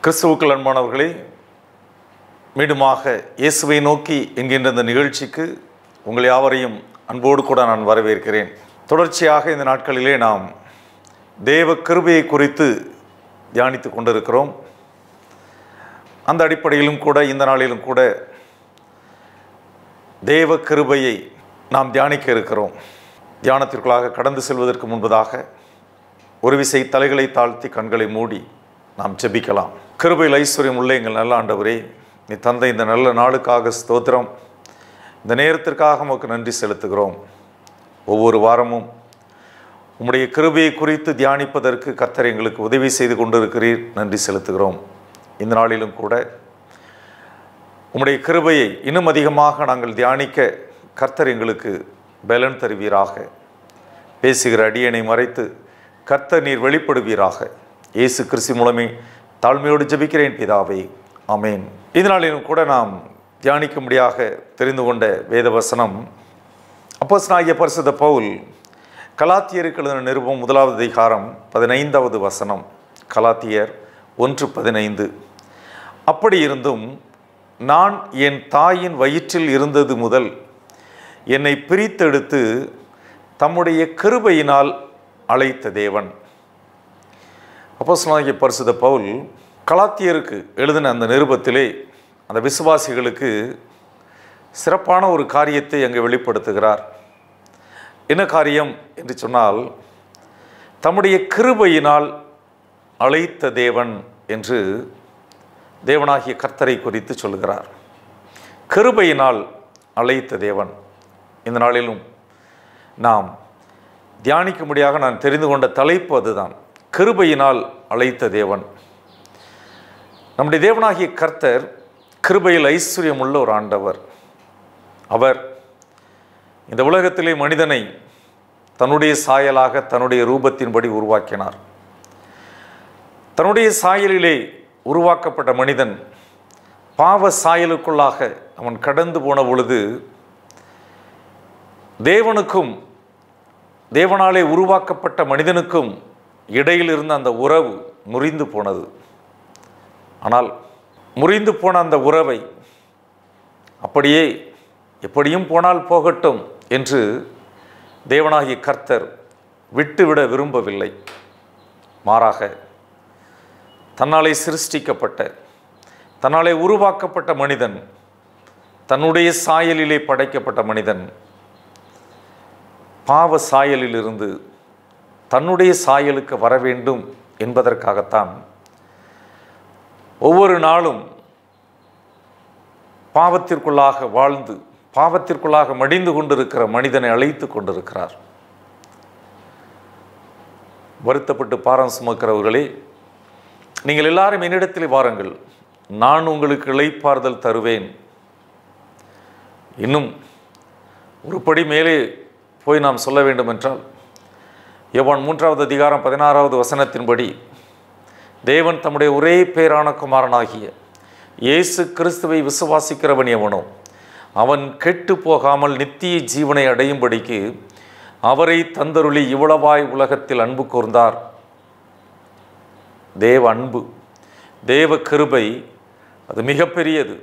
கிறிஸ்துவுக்கள் அன்பானவர்களே மீண்டுமாக இயேசுவை நோக்கி என்கின்ற இந்த நிகழ்ச்சிக்கு உங்கள் யாவரையும் அன்போடு கூட நான் வரவேற்கிறேன் தொடர்ச்சியாக இந்த நாட்களிலே நாம் தேவ கிருபையை குறித்து தியானித்து கொண்டிருக்கிறோம் அந்த அடிப்படையிலும் கூட இந்த நாளிலும் கூட தேவ கிருபையை நாம் தியானிக்க இருக்கிறோம் தியானத்திற்குள்ளாக கடந்து செல்வதற்கு முன்பதாக ஒரு விசை தலைகளை தாழ்த்தி கண்களை மூடி நாம் ஜெபிக்கலாம் கிருபையில் ஐஸ்வர்யம் உள்ள எங்கள் நல்ல ஆண்டவரே நீ தந்த இந்த நல்ல நாளுக்காக ஸ்தோத்திரம் இந்த நேரத்திற்காக உமக்கு நன்றி செலுத்துகிறோம் ஒவ்வொரு வாரமும் உம்முடைய கிருபையை குறித்து தியானிப்பதற்கு கர்த்தர் எங்களுக்கு உதவி செய்து கொண்டிருக்கிறீர் நன்றி செலுத்துகிறோம் இந்த நாளிலும் கூட உம்முடைய கிருபையை இன்னும் அதிகமாக நாங்கள் தியானிக்க கர்த்தர் எங்களுக்கு பலன் தருவீராக பேசுகிற அடியனை மறைத்து கர்த்தர் நீர் வெளிப்படுவீராக இயேசு கிறிஸ்து மூலமே தாழ்மையோடு ஜெபிக்கிறேன் பிதாவே ஆமேன் இதனாலும் கூட நாம் தியானிக்கும்படியாக தெரிந்து கொண்ட வேத வசனம் அப்போஸ்தலனாகிய பரிசுத்த பவுல் கலாத்தியருக்கு எழுதின நிருபம் முதலாவது அதிகாரம் பதினைந்தாவது வசனம் கலாத்தியர் ஒன்று பதினைந்து அப்படி இருந்தும் நான் என் தாயின் வயிற்றில் இருந்தது முதல் என்னை பிரித்தெடுத்து தம்முடைய கிருபையினால் அழைத்த தேவன் அப்போஸ்தலனாகிய பரிசுத்த பவுல் கலாத்தியருக்கு எழுதின அந்த நிருபத்திலே அந்த விசுவாசிகளுக்கு சிறப்பான ஒரு காரியத்தை அங்கே வெளிப்படுத்துகிறார் என்ன காரியம் என்று சொன்னால் தம்முடைய கிருபையினால் அழைத்த தேவன் என்று தேவனாகிய கர்த்தரை குறித்து சொல்கிறார் கிருபையினால் அழைத்த தேவன் இந்த நாளிலும் நாம் தியானிக்கும்படியாக நான் தெரிந்து கொண்ட தலைப்பு அதுதான் கிருபையினால் அழைத்த தேவன் நம்முடைய தேவனாகிய கர்த்தர் கிருபையில் ஐஸ்வர்யம் உள்ள ஒரு ஆண்டவர் அவர் இந்த உலகத்திலே மனிதனை தன்னுடைய சாயலாக தன்னுடைய ரூபத்தின்படி உருவாக்கினார் தன்னுடைய சாயலிலே உருவாக்கப்பட்ட மனிதன் பாவ சாயலுக்குள்ளாக அவன் கடந்து போன பொழுது தேவனுக்கும் தேவனாலே உருவாக்கப்பட்ட மனிதனுக்கும் இடையில் இருந்த அந்த உறவு முறிந்து போனது ஆனால் முறிந்து போன அந்த உறவை அப்படியே எப்படியும் போனால் போகட்டும் என்று தேவனாகிய கர்த்தர் விட்டுவிட விரும்பவில்லை மாறாக தன்னாலே சிருஷ்டிக்கப்பட்ட தன்னாலே உருவாக்கப்பட்ட மனிதன் தன்னுடைய சாயலிலே படைக்கப்பட்ட மனிதன் பாவ சாயலிலிருந்து தன்னுடைய சாயலுக்கு வர வேண்டும் என்பதற்காகத்தான் ஒவ்வொரு நாளும் பாவத்திற்குள்ளாக வாழ்ந்து பாவத்திற்குள்ளாக மடிந்து கொண்டிருக்கிற மனிதனை அழைத்து கொண்டிருக்கிறார் வருத்தப்பட்டு பாரம் சுமக்கிறவர்களே நீங்கள் எல்லாரும் என்னிடத்தில் வாருங்கள் நான் உங்களுக்கு இளைப்பாறுதல் தருவேன் இன்னும் ஒரு படி மேலே போய் நாம் சொல்ல வேண்டும் என்றால் யோவான் மூன்றாவது அதிகாரம் பதினாறாவது வசனத்தின்படி தேவன் தம்முடைய ஒரே பேரான குமாரனாகிய இயேசு கிறிஸ்துவை விசுவாசிக்கிறவன் எவனோ அவன் கெட்டு போகாமல் நித்திய ஜீவனை அடையும்படிக்கு அவரை தந்தருளி இவ்வளவாய் உலகத்தில் அன்பு கூர்ந்தார் தேவ அன்பு தேவ கிருபை அது மிகப்பெரியது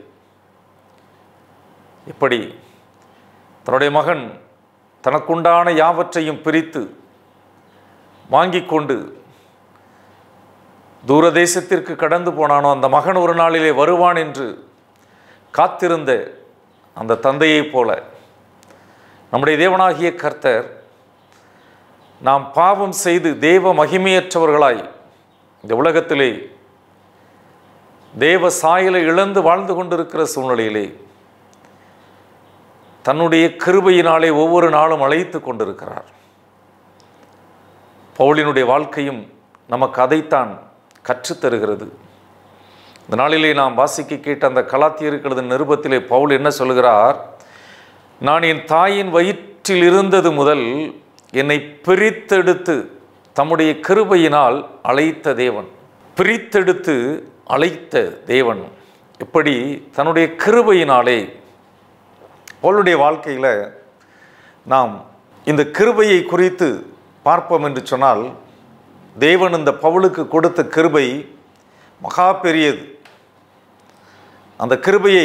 எப்படி தன்னுடைய மகன் தனக்குண்டான யாவற்றையும் பிரித்து வாங்கி கொண்டு தூரதேசத்திற்கு கடந்து போனானோ அந்த மகன் ஒரு நாளிலே வருவான் என்று காத்திருந்த அந்த தந்தையைப் போல நம்முடைய தேவனாகிய கர்த்தர் நாம் பாவம் செய்து தேவ மகிமையற்றவர்களாய் இந்த உலகத்திலே தேவ சாயலை இழந்து வாழ்ந்து கொண்டிருக்கிற சூழ்நிலையிலே தன்னுடைய கிருபையினாலே ஒவ்வொரு நாளும் அழைத்து கொண்டிருக்கிறார் பவுலினுடைய வாழ்க்கையும் நமக்கு அதைத்தான் கற்றுத்தருகிறது இந்த நாளிலே நாம் வாசிக்க கேட்ட அந்த கலாத்தியர்களது நிருபத்திலே பவுல் என்ன சொல்கிறார் நான் என் தாயின் வயிற்றில் இருந்தது முதல் என்னை பிரித்தெடுத்து தம்முடைய கிருபையினால் அழைத்த தேவன் பிரித்தெடுத்து அழைத்த தேவன் எப்படி தன்னுடைய கிருபையினாலே பவுலுடைய வாழ்க்கையில் நாம் இந்த கிருபையை குறித்து பார்ப்போம் என்று சொன்னால் தேவன் இந்த பவுலுக்கு கொடுத்த கிருபை மகா பெரியது அந்த கிருபையை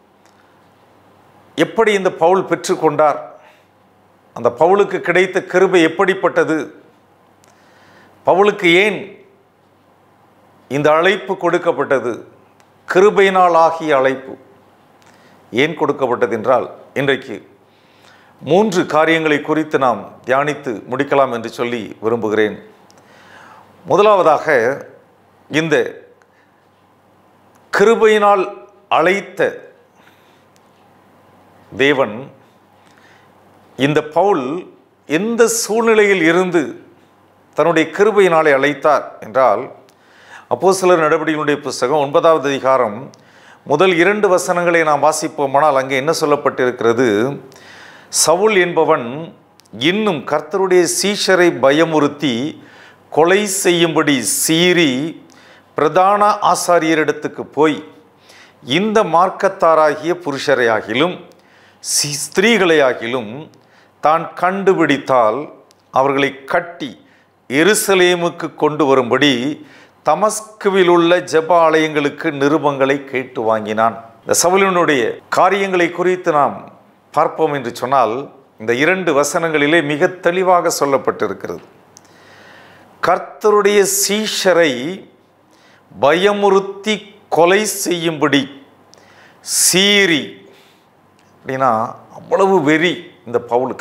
எப்படி இந்த பவுல் பெற்றுக்கொண்டார் அந்த பவுலுக்கு கிடைத்த கிருபை எப்படிப்பட்டது பவுலுக்கு ஏன் இந்த அழைப்பு கொடுக்கப்பட்டது கிருபையினால் ஆகிய அழைப்பு ஏன் கொடுக்கப்பட்டது என்றால் இன்றைக்கு மூன்று காரியங்களை குறித்து நாம் தியானித்து முடிக்கலாம் என்று சொல்லி விரும்புகிறேன் முதலாவதாக இந்த கிருபையினால் அழைத்த தேவன் இந்த பவுல் எந்த சூழ்நிலையில் இருந்து தன்னுடைய கிருபையினாலே அழைத்தார் என்றால் அப்போ சிலர் நடவடிக்கைகளுடைய புஸ்தகம் ஒன்பதாவது அதிகாரம் முதல் இரண்டு வசனங்களை நாம் வாசிப்போமானால் அங்கே என்ன சொல்லப்பட்டிருக்கிறது சவுல் என்பவன் இன்னும் கர்த்தருடைய சீஷரை பயமுறுத்தி கொலை செய்யும்படி சீறி பிரதான ஆசாரியரிடத்துக்கு போய் இந்த மார்க்கத்தாராகிய புருஷரையாகிலும் சி ஸ்திரீகளையாகிலும் தான் கண்டுபிடித்தால் அவர்களை கட்டி எருசலேமுக்கு கொண்டு வரும்படி தமஸ்குவில் உள்ள ஜெப ஆலயங்களுக்கு நிருபங்களை கேட்டு வாங்கினான் இந்த சவுலினுடைய காரியங்களை குறித்து நாம் பார்ப்போம் என்று சொன்னால் இந்த இரண்டு வசனங்களிலே மிக தெளிவாக சொல்லப்பட்டிருக்கிறது கர்த்தருடைய சீஷரை பயமுறுத்தி கொலை செய்யும்படி சீறி அப்படின்னா அவ்வளவு வெறி இந்த பவுலுக்கு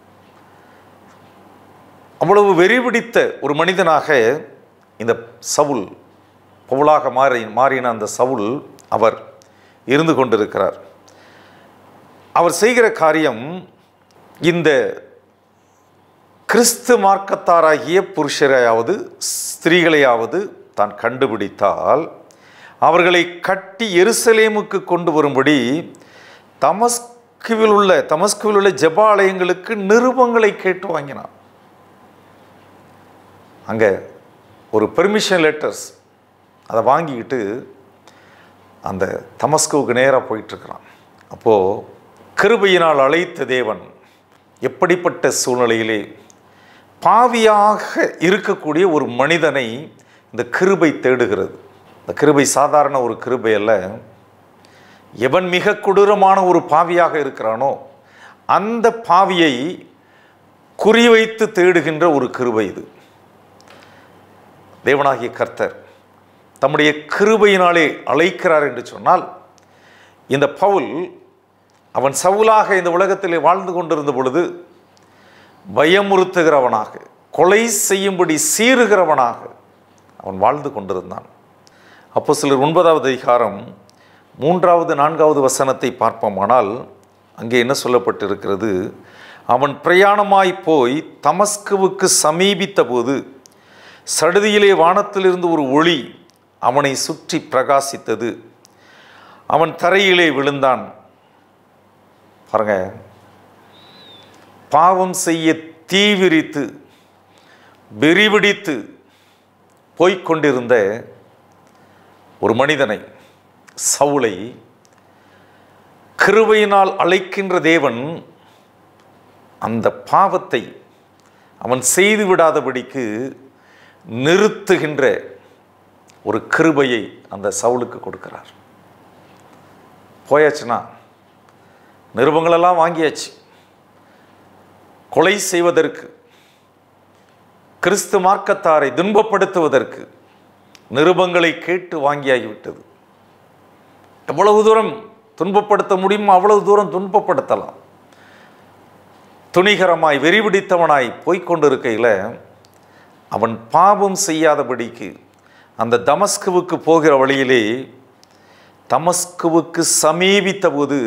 அவ்வளவு வெறி பிடித்த ஒரு மனிதனாக இந்த சவுல் பவுலாக மாறி மாறின அந்த சவுல் அவர் இருந்து கொண்டிருக்கிறார் அவர் செய்கிற காரியம் இந்த கிறிஸ்து மார்க்கத்தாராகிய புருஷரையாவது ஸ்திரீகளையாவது தான் கண்டுபிடித்தால் அவர்களை கட்டி எருசலேமுக்கு கொண்டு வரும்படி தமஸ்குவில் உள்ள தமஸ்குவில் உள்ள ஜெபாலயங்களுக்கு நிருபங்களை கேட்டு வாங்கினான் அங்கே ஒரு பெர்மிஷன் லெட்டர்ஸ் அதை வாங்கிக்கிட்டு அந்த தமஸ்குவுக்கு நேராக போயிட்டுருக்கிறான் அப்போது கிருபையினால் அழைத்த தேவன் எப்படிப்பட்ட சூழ்நிலையிலே பாவியாக இருக்கக்கூடிய ஒரு மனிதனை இந்த கிருபை தேடுகிறது இந்த கிருபை சாதாரண ஒரு கிருபை அல்ல எவன் மிக கொடூரமான ஒரு பாவியாக இருக்கிறானோ அந்த பாவியை குறிவைத்து தேடுகின்ற ஒரு கிருபை இது தேவனாகிய கர்த்தர் தம்முடைய கிருபையினாலே அழைக்கிறார் என்று சொன்னால் இந்த பவுல் அவன் சவுலாக இந்த உலகத்திலே வாழ்ந்து கொண்டிருந்த பொழுது பயமுறுத்துகிறவனாக கொலை செய்யும்படி சீறுகிறவனாக அவன் வாழ்ந்து கொண்டிருந்தான் அப்போ சிலர் ஒன்பதாவது அதிகாரம் மூன்றாவது நான்காவது வசனத்தை பார்ப்போமானால் அங்கே என்ன சொல்லப்பட்டிருக்கிறது அவன் பிரயாணமாய் போய் தமஸ்குவுக்கு சமீபித்த போது சடுதியிலே வானத்திலிருந்து ஒரு ஒளி அவனை சுற்றி பிரகாசித்தது அவன் தரையிலே விழுந்தான் பாருங்க பாவம் செய்ய தீவிரித்து வெறிபிடித்து போய்க்கொண்டிருந்த ஒரு மனிதனை சவுளை கிருபையினால் அழைக்கின்ற தேவன் அந்த பாவத்தை அவன் செய்து விடாதபடிக்கு நிறுத்துகின்ற ஒரு கிருபையை அந்த சவுலுக்கு கொடுக்கிறார் போயாச்சுன்னா நிருபங்களெல்லாம் வாங்கியாச்சு கொலை செய்வதற்கு கிறிஸ்து மார்க்கத்தாரை துன்பப்படுத்துவதற்கு நிருபங்களை கேட்டு வாங்கியாகிவிட்டது எவ்வளவு தூரம் துன்பப்படுத்த முடியுமோ அவ்வளவு தூரம் துன்பப்படுத்தலாம் துணிகரமாய் வெறிபிடித்தவனாய் போய்க்கொண்டிருக்கையில் அவன் பாவம் செய்யாதபடிக்கு அந்த தமஸ்குவுக்கு போகிற வழியிலே தமஸ்குவுக்கு சமீபித்த போது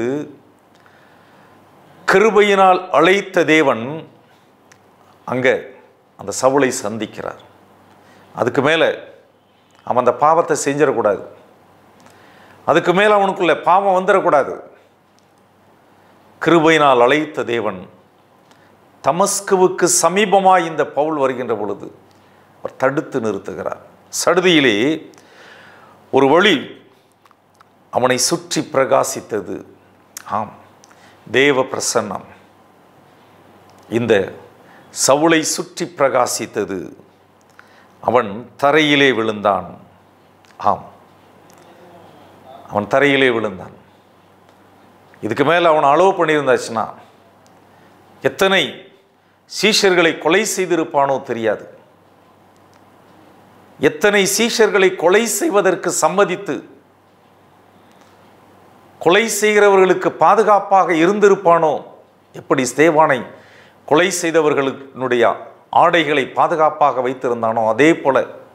கிருபையினால் அழைத்த தேவன் அங்கே அந்த சவுளை சந்திக்கிறார் அதுக்கு மேலே அவன் அந்த பாவத்தை செஞ்சிடக்கூடாது அதுக்கு மேலே அவனுக்குள்ள பாவம் வந்துடக்கூடாது கிருபையினால் அழைத்த தேவன் தமஸ்குவுக்கு சமீபமாய் இந்த பவுல் வருகின்ற பொழுது அவர் தடுத்து நிறுத்துகிறார் சடுதியிலே ஒரு வழி அவனை சுற்றி பிரகாசித்தது ஆம் தேவ பிரசன்னம் இந்த சவுளை சுற்றி பிரகாசித்தது அவன் தரையிலே விழுந்தான் ஆம் அவன் தரையிலே விழுந்தான் இதுக்கு மேலே அவன் அலோவ் பண்ணியிருந்தாச்சுன்னா எத்தனை சீஷர்களை கொலை செய்திருப்பானோ தெரியாது எத்தனை சீஷர்களை கொலை செய்வதற்கு சம்மதித்து கொலை செய்கிறவர்களுக்கு பாதுகாப்பாக இருந்திருப்பானோ எப்படி ஸ்தேவானை கொலை செய்தவர்களுடைய ஆடைகளை பாதுகாப்பாக வைத்திருந்தானோ அதே போல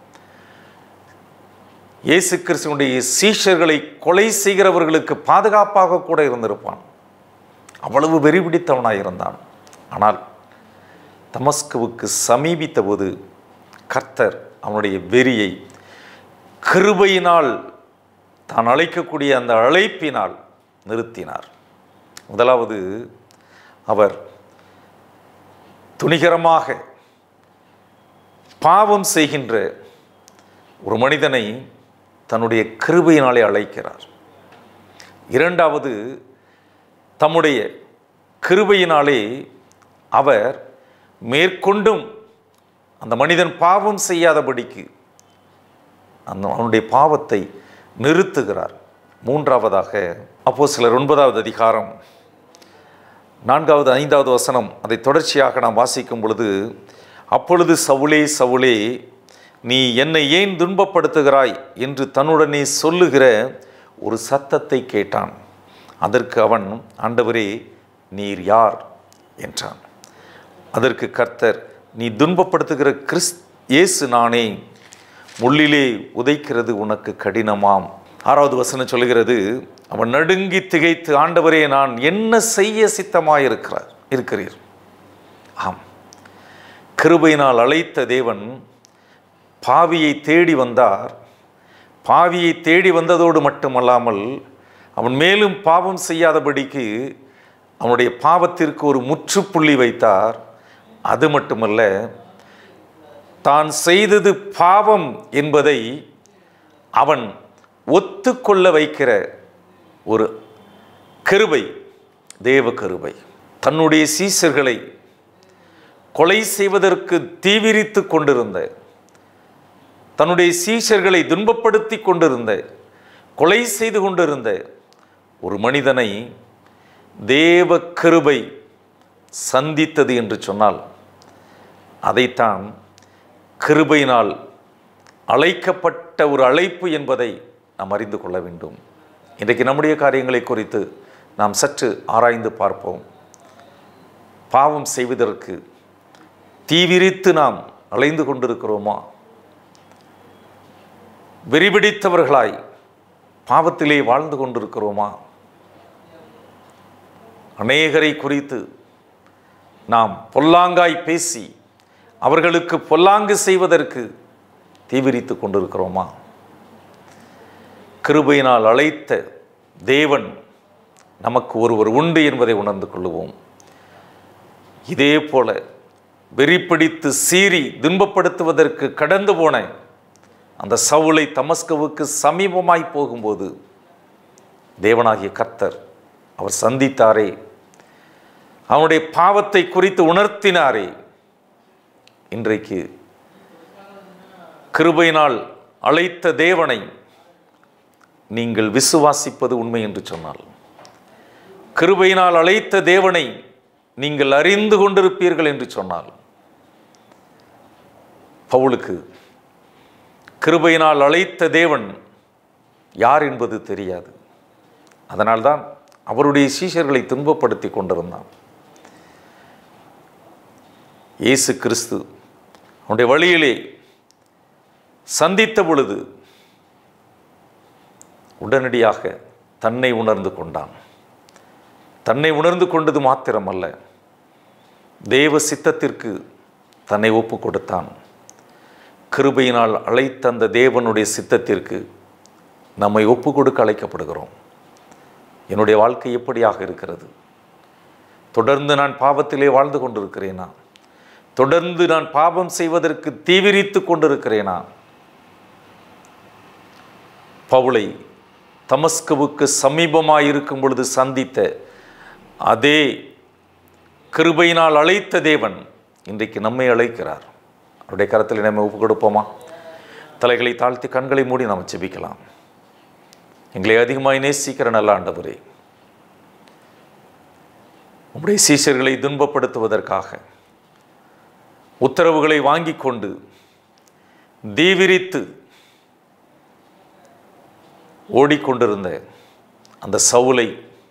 இயேசு கிறிஸ்துவனுடைய சீஷர்களை கொலை செய்கிறவர்களுக்கு பாதுகாப்பாக கூட இருந்திருப்பான் அவ்வளவு வெறி பிடித்தவனாக இருந்தான் ஆனால் தமஸ்குவுக்கு சமீபித்த போது கர்த்தர் அவனுடைய வெறியை கிருபையினால் தான் அழைக்கக்கூடிய அந்த அழைப்பினால் நிறுத்தினார் முதலாவது அவர் துணிகரமாக பாவம் செய்கின்ற ஒரு மனிதனை தன்னுடைய கிருபையினாலே அழைக்கிறார் இரண்டாவது தம்முடைய கிருபையினாலே அவர் மேற்கொண்டும் அந்த மனிதன் பாவம் செய்யாதபடிக்கு அந்த அவனுடைய பாவத்தை நிறுத்துகிறார் மூன்றாவதாக அப்போ சிலர் ஒன்பதாவது அதிகாரம் நான்காவது ஐந்தாவது வசனம் அதை தொடர்ச்சியாக நாம் வாசிக்கும் பொழுது அப்பொழுது சவுளே சவுளே நீ என்னை ஏன் துன்பப்படுத்துகிறாய் என்று தன்னுடனே சொல்லுகிற ஒரு சத்தத்தை கேட்டான் அதற்கு அவன் ஆண்டவரே நீர் யார் என்றான் அதற்கு கர்த்தர் நீ துன்பப்படுத்துகிற கிறிஸ் இயேசு நானே முள்ளிலே உதைக்கிறது உனக்கு கடினமாம் ஆறாவது வசனம் சொல்கிறது அவன் நடுங்கி திகைத்து ஆண்டவரே நான் என்ன செய்ய சித்தமாயிருக்கிறார் இருக்கிறீர் ஆம் கிருபையினால் அழைத்த தேவன் பாவியை தேடி வந்தார் பாவியை தேடி வந்ததோடு மட்டுமல்லாமல் அவன் மேலும் பாவம் செய்யாதபடிக்கு அவனுடைய பாவத்திற்கு ஒரு முற்றுப்புள்ளி வைத்தார் அது மட்டுமல்ல தான் செய்தது பாவம் என்பதை அவன் ஒத்துக்கொள்ள வைக்கிற ஒரு கருவை தேவ கருவை தன்னுடைய சீசர்களை கொலை செய்வதற்கு தீவிரித்து கொண்டிருந்த தன்னுடைய சீஷர்களை துன்பப்படுத்தி கொண்டிருந்த கொலை செய்து கொண்டிருந்த ஒரு மனிதனை தேவ கிருபை சந்தித்தது என்று சொன்னால் அதைத்தான் கிருபையினால் அழைக்கப்பட்ட ஒரு அழைப்பு என்பதை நாம் அறிந்து கொள்ள வேண்டும் இன்றைக்கு நம்முடைய காரியங்களை குறித்து நாம் சற்று ஆராய்ந்து பார்ப்போம் பாவம் செய்வதற்கு தீவிரித்து நாம் அலைந்து கொண்டிருக்கிறோமா வெறிபிடித்தவர்களாய் பாவத்திலே வாழ்ந்து கொண்டிருக்கிறோமா அநேகரை குறித்து நாம் பொல்லாங்காய் பேசி அவர்களுக்கு பொல்லாங்கு செய்வதற்கு தீவிரித்து கொண்டிருக்கிறோமா கிருபையினால் அழைத்த தேவன் நமக்கு ஒருவர் உண்டு என்பதை உணர்ந்து கொள்ளுவோம் இதே போல வெறிப்பிடித்து சீறி துன்பப்படுத்துவதற்கு கடந்து போன அந்த சவுளை தமஸ்கவுக்கு சமீபமாய் போகும்போது தேவனாகிய கர்த்தர் அவர் சந்தித்தாரே அவனுடைய பாவத்தை குறித்து உணர்த்தினாரே இன்றைக்கு கிருபையினால் அழைத்த தேவனை நீங்கள் விசுவாசிப்பது உண்மை என்று சொன்னால் கிருபையினால் அழைத்த தேவனை நீங்கள் அறிந்து கொண்டிருப்பீர்கள் என்று சொன்னால் பவுலுக்கு கிருபையினால் அழைத்த தேவன் யார் என்பது தெரியாது அதனால்தான் அவருடைய சீஷர்களை துன்பப்படுத்தி கொண்டிருந்தான் இயேசு கிறிஸ்து அவனுடைய வழியிலே சந்தித்த பொழுது உடனடியாக தன்னை உணர்ந்து கொண்டான் தன்னை உணர்ந்து கொண்டது மாத்திரமல்ல தேவ சித்தத்திற்கு தன்னை ஒப்பு கொடுத்தான் கிருபையினால் அழைத்த அந்த தேவனுடைய சித்தத்திற்கு நம்மை ஒப்பு கொடுக்க அழைக்கப்படுகிறோம் என்னுடைய வாழ்க்கை எப்படியாக இருக்கிறது தொடர்ந்து நான் பாவத்திலே வாழ்ந்து கொண்டிருக்கிறேனா தொடர்ந்து நான் பாவம் செய்வதற்கு தீவிரித்து கொண்டிருக்கிறேனா பவுளை தமஸ்குவுக்கு சமீபமாக இருக்கும் பொழுது சந்தித்த அதே கிருபையினால் அழைத்த தேவன் இன்றைக்கு நம்மை அழைக்கிறார் அவருடைய கரத்தில் நம்ம ஒப்பு கொடுப்போமா தலைகளை தாழ்த்தி கண்களை மூடி நாம் ஜெபிக்கலாம் எங்களை அதிகமாய் நேசிக்கிற நல்ல ஆண்டவரே உம்முடைய சீஷர்களை துன்பப்படுத்துவதற்காக உத்தரவுகளை வாங்கிக் கொண்டு தீவிரித்து ஓடிக்கொண்டிருந்த அந்த சவுலை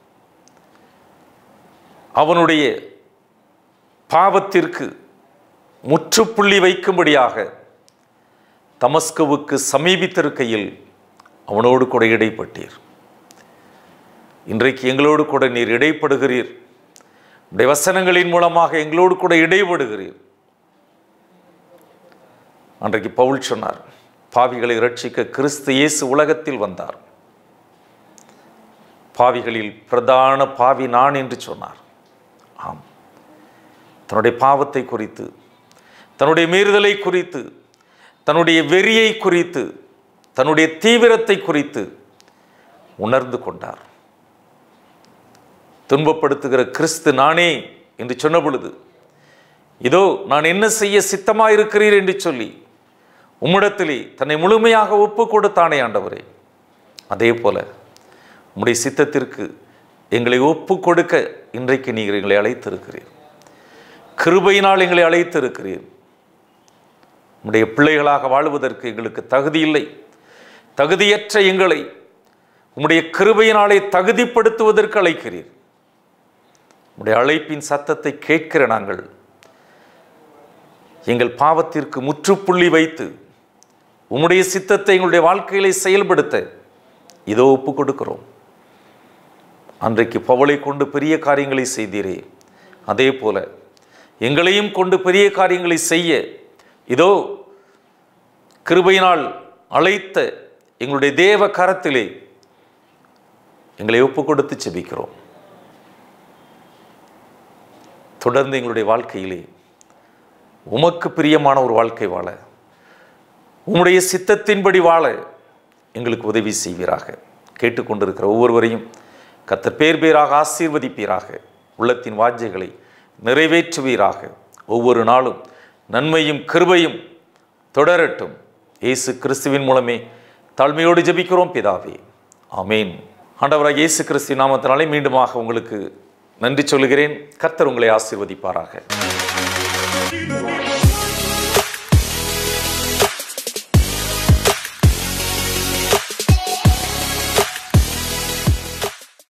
அவனுடைய பாவத்திற்கு முற்றுப்புள்ளி வைக்கும்படியாக தமஸ்குவுக்கு சமீபித்திருக்கையில் அவனோடு கூட இடைப்பட்டீர் இன்றைக்கு எங்களோடு கூட நீர் இடைப்படுகிறீர் உடைய வசனங்களின் மூலமாக எங்களோடு கூட இடைபடுகிறீர் அன்றைக்கு பவுல் சொன்னார் பாவிகளை ரட்சிக்க கிறிஸ்து இயேசு உலகத்தில் வந்தார் பாவிகளில் பிரதான பாவி நான் என்று சொன்னார் ஆம் தன்னுடைய பாவத்தை குறித்து தன்னுடைய மீறுதலை குறித்து தன்னுடைய வெறியை குறித்து தன்னுடைய தீவிரத்தை குறித்து உணர்ந்து கொண்டார் துன்பப்படுத்துகிற கிறிஸ்து நானே என்று சொன்ன பொழுது இதோ நான் என்ன செய்ய சித்தமாயிருக்கிறீர் என்று சொல்லி உம்மிடத்திலே தன்னை முழுமையாக ஒப்பு கொடுத்தானே ஆண்டவரே அதே போல உம்முடைய சித்தத்திற்கு எங்களை ஒப்பு கொடுக்க இன்றைக்கு நீங்கள் எங்களை அழைத்திருக்கிறீர் கிருபையினால் எங்களை அழைத்திருக்கிறீர் உம்முடைய பிள்ளைகளாக வாழ்வதற்கு எங்களுக்கு தகுதி இல்லை தகுதியற்ற எங்களை உம்முடைய கிருபையினாலே தகுதிப்படுத்துவதற்கு அழைக்கிறீர் உம்முடைய அழைப்பின் சத்தத்தை கேட்கிற நாங்கள் எங்கள் பாவத்திற்கு முற்றுப்புள்ளி வைத்து உம்முடைய சித்தத்தை எங்களுடைய வாழ்க்கையிலே செயல்படுத்த இதோ ஒப்பு கொடுக்கிறோம் அன்றைக்கு பவளை கொண்டு பெரிய காரியங்களை செய்தீரே அதே போல எங்களையும் கொண்டு பெரிய காரியங்களை செய்ய இதோ கிருபையினால் அழைத்த எங்களுடைய தேவ கரத்திலே எங்களை ஒப்பு கொடுத்து செபிக்கிறோம் தொடர்ந்து எங்களுடைய வாழ்க்கையிலே உமக்கு பிரியமான ஒரு வாழ்க்கை வாழ உம்முடைய சித்தத்தின்படி வாழ எங்களுக்கு உதவி செய்வீராக கேட்டுக்கொண்டிருக்கிற ஒவ்வொருவரையும் கத்தர் பேர் பேராக ஆசீர்வதிப்பீராக உள்ளத்தின் வாஞ்சைகளை நிறைவேற்றுவீராக ஒவ்வொரு நாளும் நன்மையும் கிருபையும் தொடரட்டும் இயேசு கிறிஸ்துவின் மூலமே தாழ்மையோடு ஜெபிக்கிறோம் பிதாவே ஆமேன் ஆண்டவராக இயேசு கிறிஸ்து நாமத்தினாலே மீண்டுமாக உங்களுக்கு நன்றி சொல்லுகிறேன் கர்த்தர் உங்களை ஆசீர்வதிப்பாராக